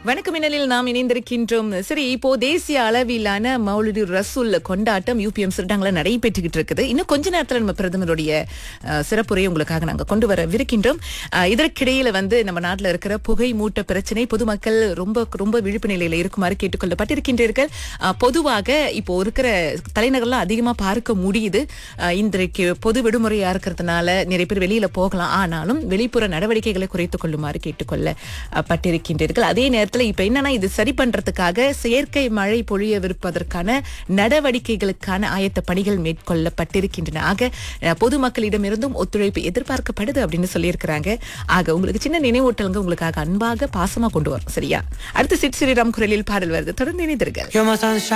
வணக்கம் மின்னலில் நாம் இணைந்திருக்கின்றோம் சரி இப்போ தேசிய அளவிலான மௌலுடி ரசூல் கொண்டாட்டம் யூபிஎம் சிறுடாங்கள நடைபெற்றுக்கிட்டு இருக்குது இன்னும் கொஞ்ச நேரத்துல நம்ம பிரதமருடைய அஹ், சிறப்புரையை உங்களுக்காக நாங்க கொண்டு வரவிருக்கின்றோம் அஹ், இதற்கிடையில வந்து நம்ம நாட்டுல இருக்கிற புகை மூட்ட பிரச்சனை பொதுமக்கள் ரொம்ப ரொம்ப விழிப்பு நிலையில இருக்குமாறு கேட்டுக்கொள்ளப்பட்டிருக்கின்றீர்கள் அஹ், பொதுவாக இப்போ இருக்கிற தலைநகர்லாம் அதிகமா பார்க்க முடியுது அஹ், இன்றைக்கு பொது விடுமுறையா இருக்கிறதுனால நிறைய பேர் வெளியில போகலாம் ஆனாலும் வெளிப்புற நடவடிக்கைகளை குறைத்துக் கொள்ளுமாறு கேட்டுக்கொள்ளப்பட்டிருக்கின்றீர்கள் அதே நேரத்துல இப்ப என்னன்னா இது சரி பண்றதுக்காக செயற்கை மழை பொழியவிருப்பதற்கான நடவடிக்கைகளுக்கான ஆயத்த பணிகள் மேற்கொள்ளப்பட்டிருக்கின்றன ஆக அஹ், பொதுமக்களிடமிருந்தும் ஒத்துழைப்பு எதிர்பார்க்கப்படுது அப்படின்னு சொல்லியிருக்கிறாங்க ஆக உங்களுக்கு சின்ன நினைவூட்டல்ங்க உங்களுக்காக அன்பாக பாசமா கொண்டு வரும் சரியா அடுத்து சிட் ஸ்ரீராம் குரலில் பாடல் வருது தொடர்ந்து இணைந்திருக்க You're my sunshine.